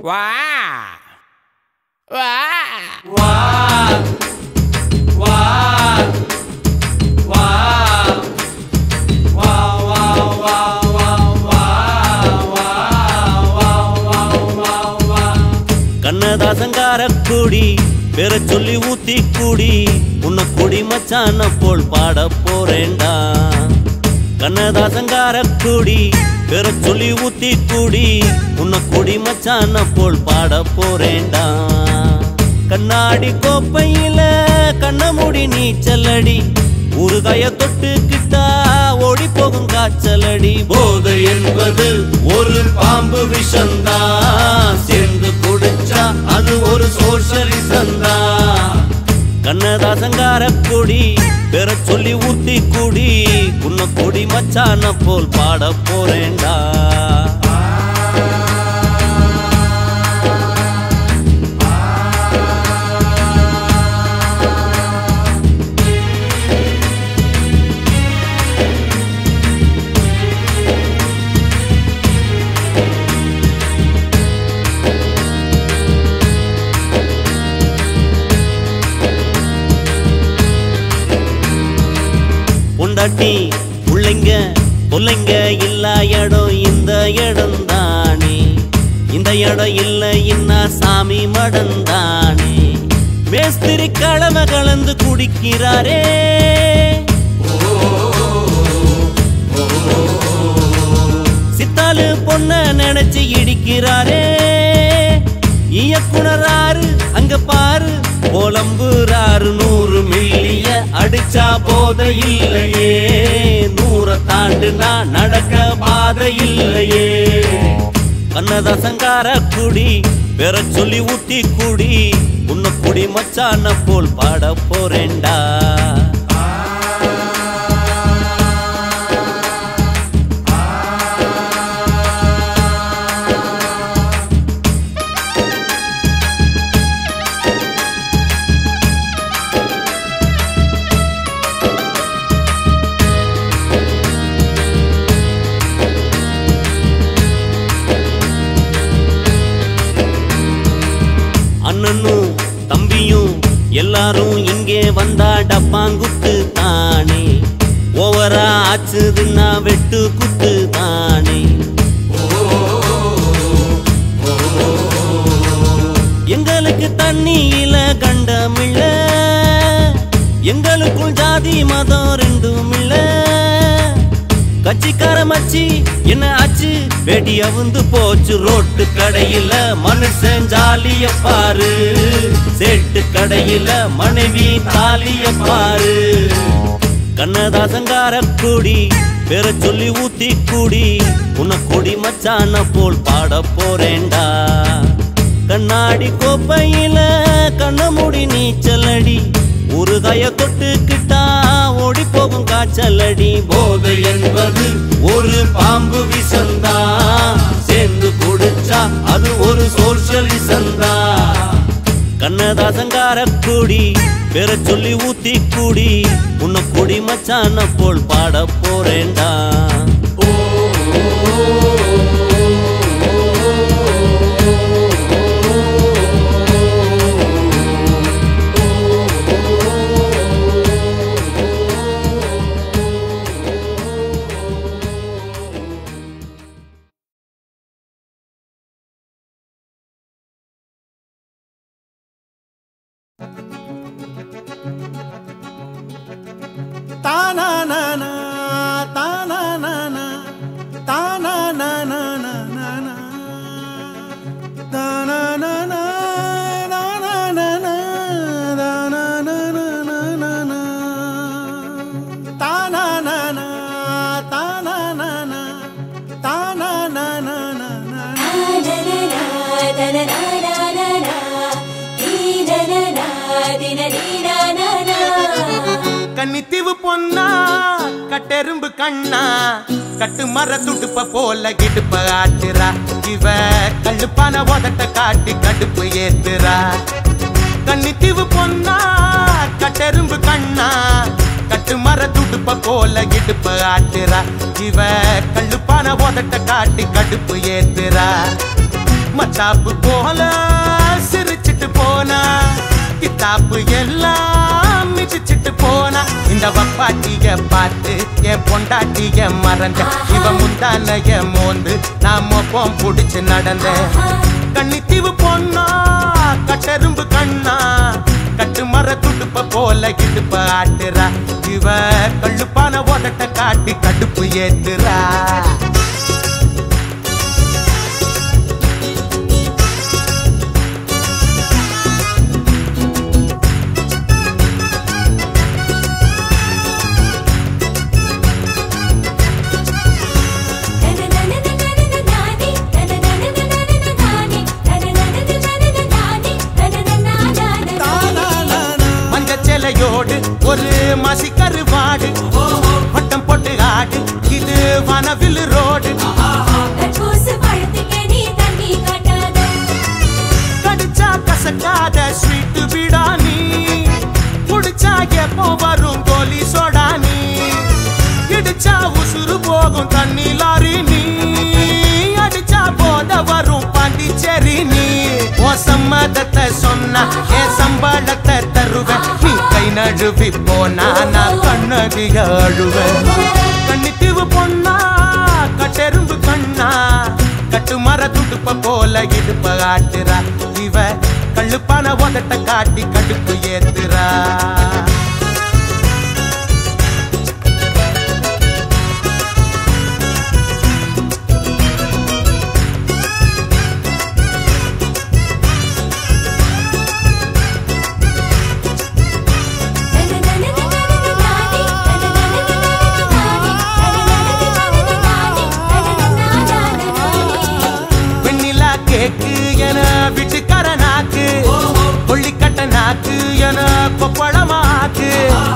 வா வா வா வா வா வா வா வா வா வா வா வா வா கண்ணதாசங்கார கூடி பெற சொல்லி ஊத்தி கூடி உன்னை குடி மச்சான போல் பாட போறேன்டா கண்ணதாசங்கார கூடி பெற சொல்லி ஊத்தி கூடி உன்னை குடி மச்சான போல் பாட போறேன்டா கண்ணாடி கோப்பையில கண்ண மூடி நீச்சலடி ஊறுகாய தொட்டுக்கிட்டா ஓடி போகும் காய்ச்சலடி போதை என்பது ஒரு பாம்பு விஷந்தான் சேர்ந்து குடிச்சா அது ஒரு சோஷலிசந்தா கண்ணதாசங்கார கொடி பெற சொல்லி ஊத்தி குடி உன்னை கொடி மச்சான போல் பாட போறேன்டா பொண்டாட்டி பிள்ளைங்க பிள்ளைங்க இல்ல இடம் இந்த இடம் தானே இந்த இடம் இல்ல இன்னா சாமி மடம் தானே மேஸ்திரி கலம கலந்து குடிக்கிறாரே சித்தாலு பொண்ண நினைச்சு இடிக்கிறாரே இயக்குனராரு அங்க பாரு புலம்புறாரு நூறு மில்லிய அடிச்சா போத இல்லையே நூற தாண்டுனா நடக்க பாதை இல்லையே கண்ணதாசங்கார குடி பெற சொல்லி ஊத்தி குடி உன்னை குடி மச்சான போல் பாட போறேன்டா அண்ணனும் தம்பியும் எல்லாரும் இங்கே வந்தா டப்பாங்குத்து தானே ஓவரா ஆச்சுதுன்னா வெட்டு குத்து தானே எங்களுக்கு தண்ணியில கண்டமில்ல எங்களுக்குள் ஜாதி மதம் ரெண்டும் இல்ல கட்சிக்கார மச்சி என்ன ஆச்சு வெடி அவுந்து போச்சு ரோட்டு கடையில மனுஷன் ஜாலிய பாரு சேட்டு கடையில மனைவி தாலிய பாரு கண்ணதாசங்கார கூடி பெற சொல்லி ஊத்தி கூடி உன்னை கொடி மச்சான போல் பாட போறேன்டா கண்ணாடி கோப்பையில கண்ண மூடி நீச்சலடி ஒரு கைய தொட்டுக்கிட்டா ஓடி போகும் காய்ச்சலடி போதை என்பது ஒரு பாம்பு விஷந்தா சேர்ந்து குடிச்சா அது ஒரு சோஷலிசந்தா கண்ணதாசங்கார கூடி பெற சொல்லி ஊத்தி கூடி உன்னை குடி மச்சான போல் பாட போறேன்டா தானானானா, தானானானா, தானானானானானானா. தானானானா, தானானானா, தானானானானானா. தானானானா, தானானானா, தானானானானானா. கன்னித்தீவு பொன்னா கட்டெரும்பு கண்ணா கட்டு மர துடுப்ப போல கிடுப்ப ஆட்டுறா இவ கல்லுப்பான உதட்ட காட்டி கடுப்பு ஏத்துறா கன்னித்தீவு பொன்னா கட்டெரும்பு கண்ணா கட்டு மர துடுப்ப போல கிடுப்ப ஆட்டுறா இவ கல்லுப்பான உதட்ட காட்டி கடுப்பு ஏத்துறா மத்தாப்பு போல சிரிச்சிட்டு போனா கித்தாப்பு எல்லாம் மிதிச்சிட்டு போனா இந்த வப்பாட்டிய பார்த்து என் பொண்டாட்டிய மறந்த இவ முந்தானைய மோந்து நான் மொப்பம் புடிச்சு நடந்தேன் கன்னித்தீவு பொண்ணா கட்டெரும்பு கண்ணா கட்டு மர துடுப்ப போல இடுப்ப ஆட்டுறா இவ கள்ளுப்பான ஓதட்ட காட்டி கடுப்பு ஏத்துறா மஞ்ச சேலையோடு ஒரு மசி கருவாடு வட்டம் போட்டு ஆடு இது வனவில் ரோடு கடிச்சா கசக்காத ஸ்வீட் பிடானி குடிச்சா எப்போ வரும் கோலி சோடானி இடிச்சா உசுறு போகும் தண்ணி லாரி நீ அடிச்சா போத வரும் பாண்டிச்சேரி நீ உன் சம்மதத்தை சொன்னா என் சம்பளத்தை தருவேன் நீ கை நழுவி போனா நான் கண்ணதிக அழுவேன் கண்ணித்தீவு பொண்ணா கட்டெரும்பு கண்ணா கட்டு மர துடுப்ப போல இடுப்ப ஆட்டுறா இவ கள்ளுப்பான உதட்ட காட்டி கடுப்பு ஏத்துறா வெண்ணிலா கேக்கு என வீட்டுக்கார நாக்கு கொள்ளிக்கட்ட நாக்கு என கொப்பளமாக்கு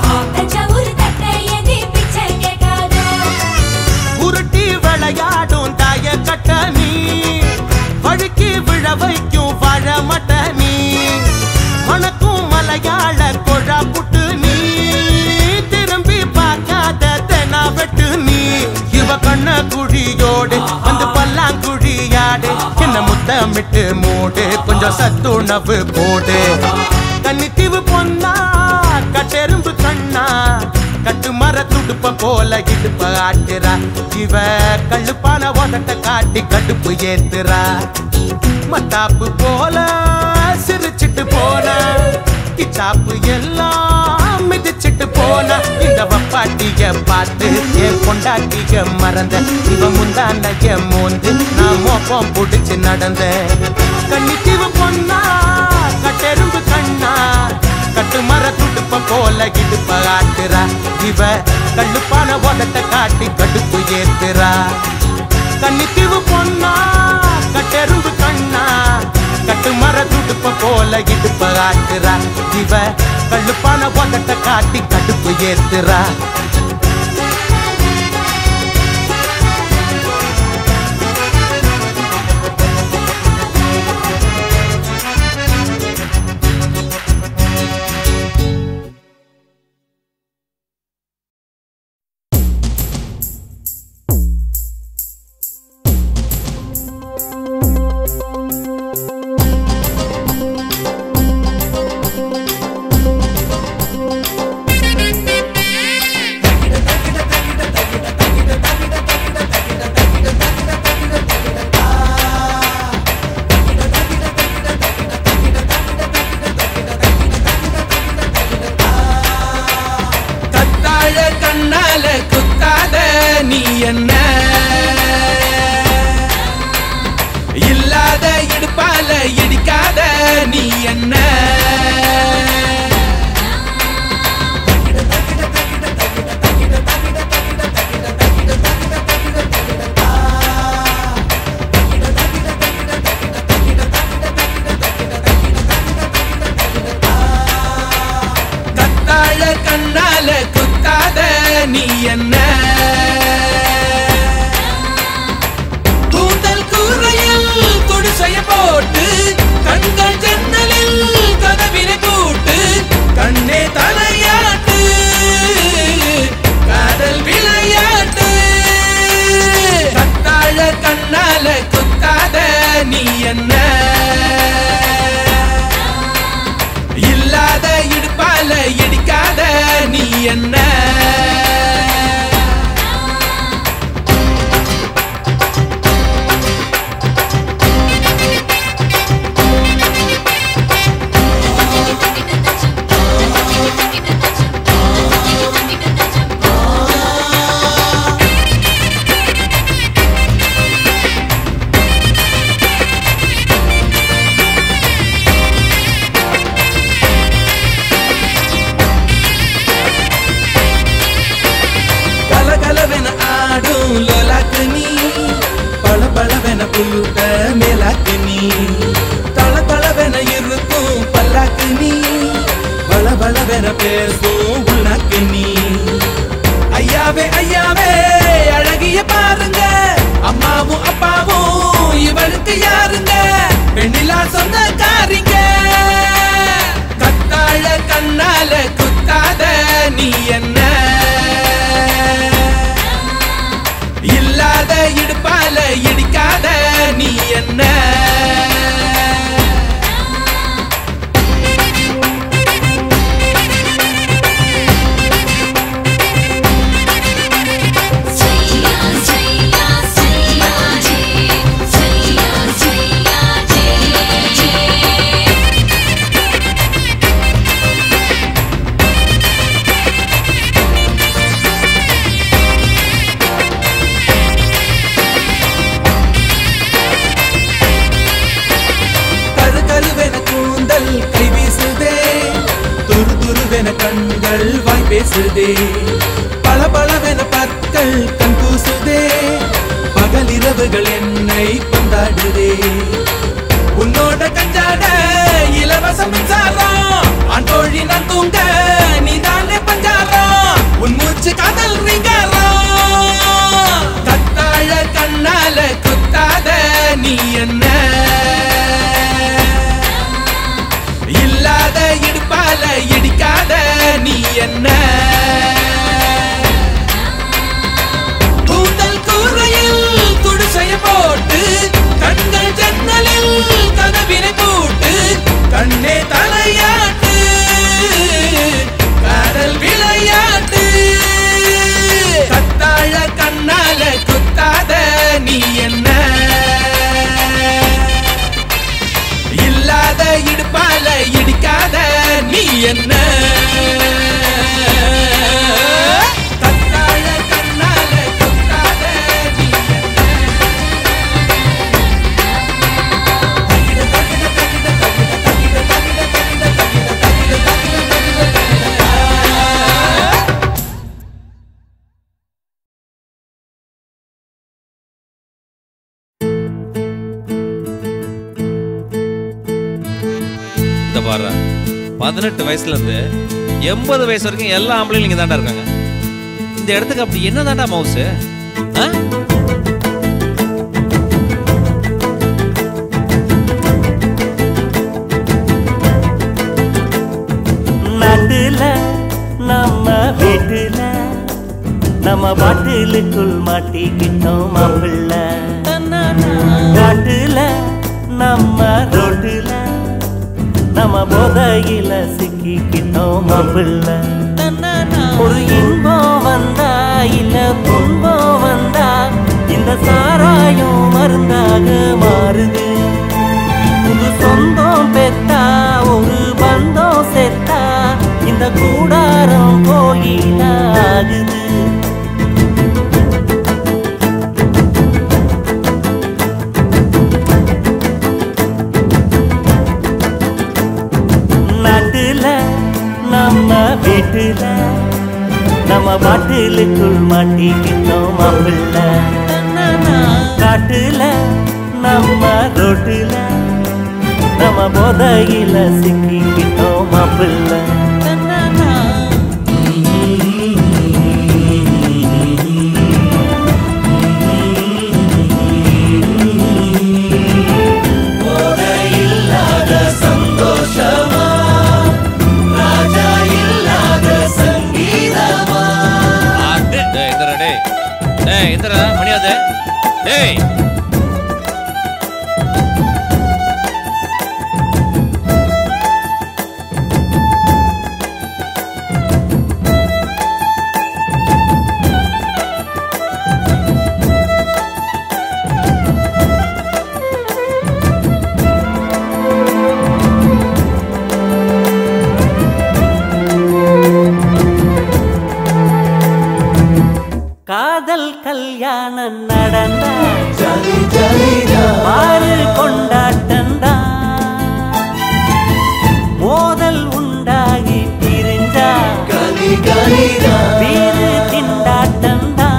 உருட்டி விளையாடும் தாய கட்ட நீ வழுக்கி விழ வைக்கும் வாழ மட்ட நீ மணக்கும் மலையாள கொழா புட்டு நீ திரும்பி பார்க்காத தெனா வெட்டு நீ இவ கண்ண குழியோடு வந்து பல்லாங்குழியாடு என்ன முத்தமிட்டு மூடு கொஞ்சம் சத்துணவு போடு கன்னித்தீவு பொண்ணா கட்டெரும்பு கண்ணா கட்டு மர துடுப்ப போல இடுப்ப ஆட்டுறா இவ கள்ளுப்பான உதட்ட காட்டி கடுப்பு ஏத்துறா மத்தாப்பு போல சிரிச்சிட்டு போன கிச்சாப்பு எல்லாம் மிதிச்சிட்டு போன இந்த வப்பாட்டிய பார்த்து என் பொண்டாட்டிய மறந்த இவ முந்தாண்டைய மோந்து நான் மோப்பம் புடிச்சு நடந்த கன்னித்தீவு பொண்ணா கட்டெரும்பு கண்ணா கட்டு மர துடுப்ப போல இடுப்ப ஆட்டுறா இவ கள்ளுப்பான உதட்ட காட்டி கடுப்பு ஏத்துறா கன்னித்தீவு பொண்ணா கட்டெரும்பு கண்ணா கட்டு மர துடுப்ப போல இடுப்ப ஆட்டுறா இவ கள்ளுப்பான உதட்ட காட்டி கடுப்பு ஏத்துறா என்ன இல்லாத இடுப்பால இடிக்காத நீ என்ன கலகலவென ஆடும் லோலாக்கு நீ பளபளவென புழுத்த மேலாக்கு நீ தளதளவென இருக்கும் பல்லாக்கு நீ பளபளவென பேசும் உள்நாக்கு நீ ஐயாவே ஐயாவே அழகிய பாருங்க அம்மாவும் அப்பாவும் இவளுக்கு யாருங்க பெண்ணிலா சொந்தக்காரிங்க கத்தாழ கண்ணால குத்தாத நீ என்ன இல்லாத இடுப்பால இடிக்காத நீ என்ன கரு கருவென கூந்தல் கை வீசுதே துரு துருவென கண்கள் வாய் பேசுதே பல பலவென பற்கள் கண் கூசுதே பகலிரவுகள் என்னை கொண்டாடுதே உன்னோட கஞ்சாட இலவச மின்சாரம் அன்றோழி நான் தூங்க நீதானே பஞ்சாரம் உன் மூச்சு காதல் ரீங்காரம் கத்தாழ கண்ணால குத்தாத நீ என்ன இல்லாத இடுப்பால இடிக்காத நீ என்ன கூந்தல் கூரையில் குடிசைய போட்டு கண்கள் ஜன்னலில் கதவினை பூட்டு கண்ணே தலையாட்டு கடல் விளையாட்டு கத்தாழ கண்ணால குத்தாத நீ என்ன இல்லாத இடுப்பால இடிக்காத நீ என்ன கத்தாழ கண்ணால குத்தாத நீ என்ன தகிட தகிட தகிட தகிட தகிட தகிட தகிட தகிட தகிட தகிட தகிட இந்த பாரு பதினெட்டு வயசுல இருந்து எண்பது வயசு வரைக்கும் எல்லா ஆம்பளையும் இங்க தாண்டா இருக்காங்க இந்த இடத்துக்கு அப்படி என்ன தாண்டா மவுஸ் நாட்டுல நம்ம வீட்டுல நம்ம பாட்டிலுக்குள் மாட்டிக்கிட்டோம் மாப்பிள்ள காட்டுல நம்ம ரோட்டுல நம்ம போதையில சிக்கிக்கிட்டோம் மாப்பிள்ள ஒரு இன்பம் வந்தா இல்ல துன்பம் வந்தா இந்த சாராயம் மருந்தாக மாறுது புது சொந்தம் பெத்தா ஒரு பந்தம் செத்தா இந்த கூடாரம் கோயிலாகுது நாட்டுல நம்ம வீட்டுல நம்ம பாட்டிலுக்குள் மாட்டிக்கிட்டோம் மாப்பிள்ள காட்டுல நம்ம ரோட்டுல நம்ம போதையில சிக்கிக்கிட்டோம் மாப்பிள்ள டேய் இந்தரா டேய் டேய் இந்தரா மணியாதே டேய் நடந்தா மாறு கொண்டாட்டந்தா மோதல் உண்டாகி பிரிஞ்சா வீடு திண்டாட்டந்தா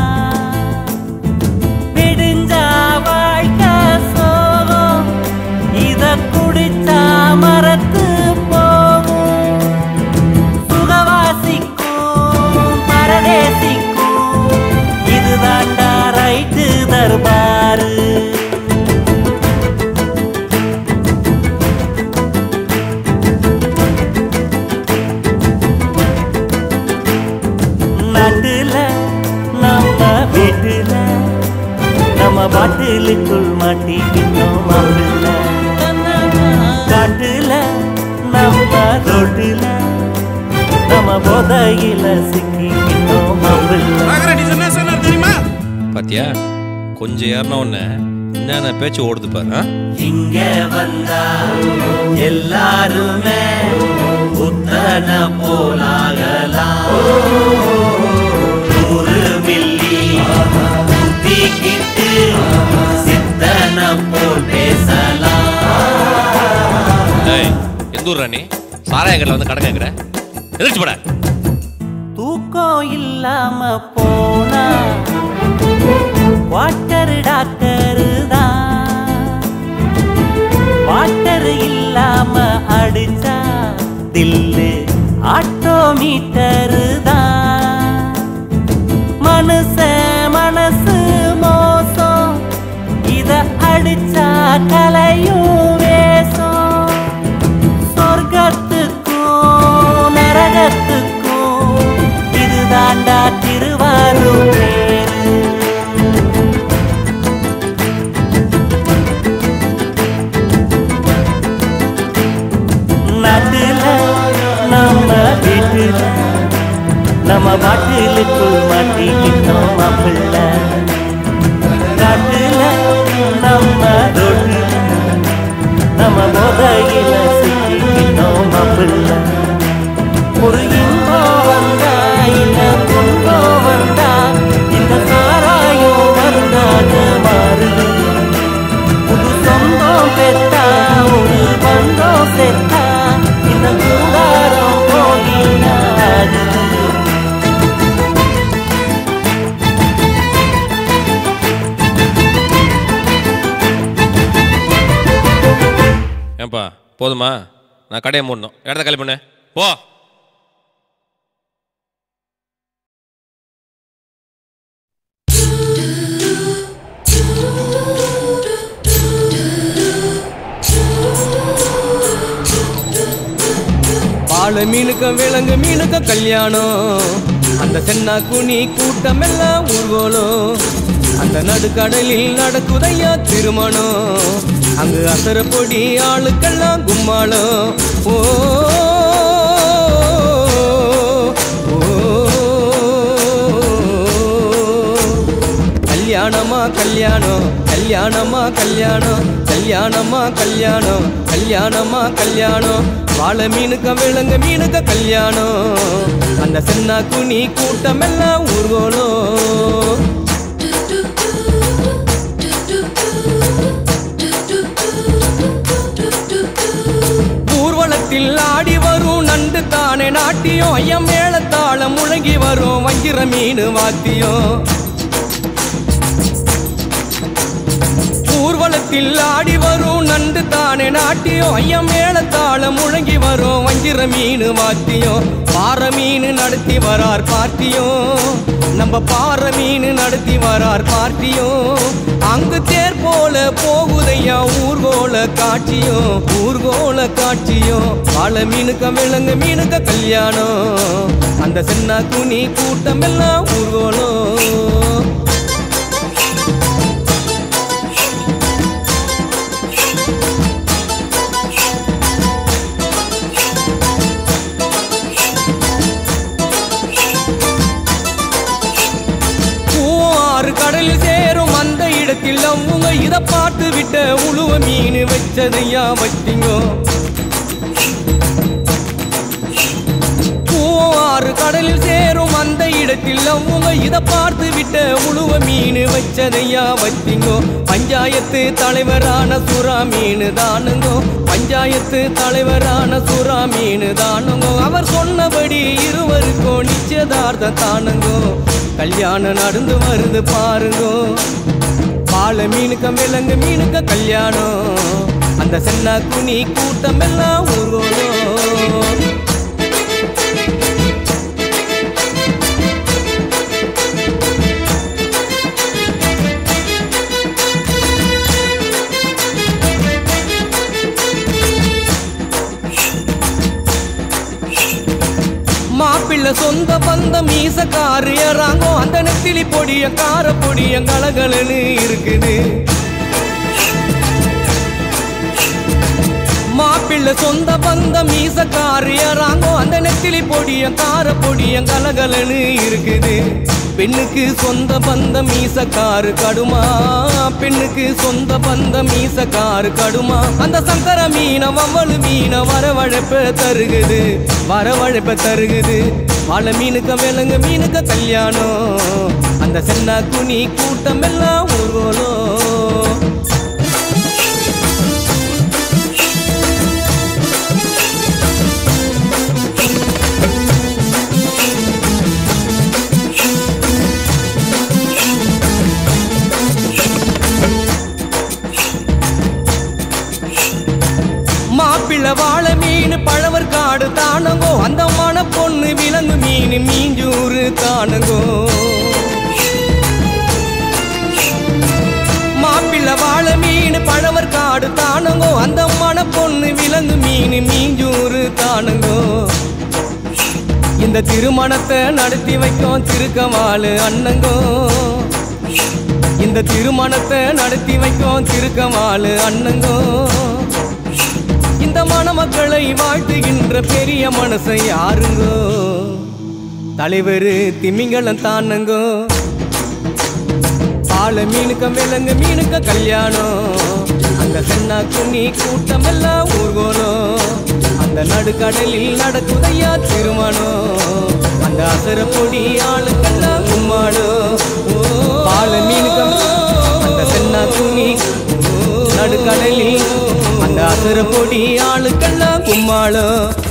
விடிஞ்சா வாழ்க்கை சோகம் இத குடிச்சா மரத்து போகும் சுகவாசிக்கும் பரதேசிக்கும் இதுதாண்டா ரைட்டு தர்பாரு நாட்டுல நம்ம வீட்டுல நம்ம பாட்டிலுக்குள் மாட்டிக்கிட்டோம் மாப்பிள்ள காட்டுல நம்ம ரோட்டுல நம்ம போதையில சிக்கிக்கிட்டோம் மாப்பிள்ள நாகராஜ் என்ன சொன்னார் தெரியுமா பாத்தியா கொஞ்சம் ஏறின உடனே என்னென்ன பேச்சு ஓடுது பாரு ஆ? இங்க வந்தா எல்லாருமே புத்தன போலாகலாம் நூறு மில்லி ஊத்திக்கிட்டு சித்தன போல் பேசலாம் ஏய் எந்த ஊர் நீ சாராயங்கள்ல வந்து கடை கேட்குற எதிர்த்து போட தூக்கம் இல்லாம போனா வாட்டர் டாக்டர் தான் வாட்டர் இல்லாம அடிச்சா தில்லு ஆட்டோ மீட்டர் தான் மனுஷ மனசு மோசம் இத அடிச்சா கலையும் வேஷம் சொர்க்கத்துக்கும் நரகத்துக்கும் இதுதாண்டா திருவாரூர் பேரு நாட்டுல நம்ம வீட்டுல நம்ம பாட்டிலுக்குள் மாட்டிக்கிட்டோம் மாப்பிள்ள காட்டுல நம்ம ரோட்டுல நம்ம போதையில சிக்கிக்கிட்டோம் மாப்பிள்ள ஒரு இன்பம் வந்தா இல்ல துன்பம் வந்தா இந்த சாராயம் வருந்தாக மாறுது புது சொந்தம் பெற்றா ஒரு பந்தம் செத்தா இந்த கூடாரம் போகினாது ஏன்பா போதுமா நான் கடையை மூடணும் இடத்த காலி பண்ணு போ பால மீனுக்கும் விலங்கு மீனுக்கும் கல்யாணம் அந்த சென்னா குனி கூட்டம் எல்லாம் ஊர்வலம் அந்த நடுக்கடலில் நடக்குதையா திருமணம் அங்கு அசர பொடி ஆளுக்கெல்லாம் கும்மாளம் ஓ கல்யாணமா கல்யாணம் கல்யாணமா கல்யாணம் கல்யாணமா கல்யாணம் கல்யாணமா கல்யாணம் வாழை மீனுக்க விலங்கு மீனுக்க கல்யாணம் அந்த சென்னா குனி கூட்டம் எல்லாம் ஊர்வலம் ஊர்வலத்தில் ஆடி வரும் நண்டு தானே நாட்டியம் ஐயம் மேளத்தாளம் முழங்கி வரும் வஞ்சிர மீன் வாத்தியம் ஊர்வலத்தில் ஆடி வரும் நண்டு தானே நாட்டியம் ஐயம் மேளத்தாளம் முழங்கி வரும் வஞ்சிர மீன் வாத்தியம் பாறை மீன் நடத்தி வரார் பார்ட்டியும் நம்ம பாறை மீன் நடத்தி வரார் பார்ட்டியும் அங்கு தேர் போல போகுதையா ஊர்கோல காட்சியும் ஊர்கோல காட்சியும் பல மீனுக்க விலங்கு மீனுக்க கல்யாணம் அந்த சென்னா குனி கூட்டம் எல்லாம் ஊர்கோலம் ஆறு கடலில் சேரும் அந்த இடத்தில் அவங்க இத பார்த்து விட்ட உழுவ மீன் வச்சதையா வச்சிங்கோ ஆறு கடலில் சேரும் அந்த இடத்தில் அவங்க இத பார்த்து விட்ட உழுவ மீன் வச்சதையா வச்சிங்கோ பஞ்சாயத்து தலைவரான சுறா மீன் தானுங்கோ பஞ்சாயத்து தலைவரான சுறா மீன் தானுங்கோ அவர் சொன்னபடி இருவருக்கும் நிச்சயதார்த்தம் தானுங்கோ கல்யாணம் நடந்து வருது பாருங்கோ பால மீனுக்க விலங்கு மீனுக்க கல்யாணம் அந்த சென்னா குனி கூட்டம் எல்லாம் ஊர்வலம் மாப்பிள்ளை சொந்த பந்தம் மீசக்காரு ஏறாங்கோ அந்த நெத்திலி பொடிய கார பொடிய கலகலன்னு இருக்குது மாப்பிள்ளை சொந்த பந்தம் மீசக்காரு ஏறாங்கோ அந்த நெத்திலி பொடிய கார பொடிய கலகலன்னு இருக்குது பெண்ணுக்கு சொந்த பந்தம் மீசக்காரு கடுமா பெண்ணுக்கு சொந்த பந்தம் மீசக்காரு கடுமா அந்த சங்கர மீன வவ்வளு மீன வரவழைப்ப தருகுது வரவழைப்ப தருகுது வாழை மீனுக்க விலங்கு மீனுக்க கல்யாணம் அந்த சென்னா குனி கூட்டம் எல்லாம் ஊர்வலம் மாப்பிள்ளை வாழை மீன் பழவர் காடு தானங்கோ அந்த மன பொண்ணு விலங்கு மீன் மீஞ்சூறு தானங்கோ மாப்பிள்ளை வாழை மீன் பழவர் காடு தானங்கோ அந்த மன பொண்ணு விலங்கு மீன் மீஞ்சூறு தானங்கோ இந்த திருமணத்தை நடத்தி வைக்கும் திருக்கமாலு அண்ணங்கோ இந்த திருமணத்தை நடத்தி வைக்கும் திருக்கமாலு அண்ணங்கோ இந்த மணமக்களை வாழ்த்துகின்ற பெரிய மனசை யாருங்கோ தலைவர் திமிங்கலம் தானுங்கோ பால மீனுக்க விலங்கு மீனுக்க கல்யாணம் அந்த சென்னா குன்னி கூட்டம் எல்லாம் ஊர்கோலம் அந்த நடுக்கடலில் நடக்குதையா திருமணம் அந்த அசர பொடி ஆளுக்கெல்லாம் கும்மாடும் பால மீனுக்க அந்த சென்னா குன்னி நடுக்கடலில் அந்த அசர பொடி ஆளுக்கெல்லாம் கும்மாளம்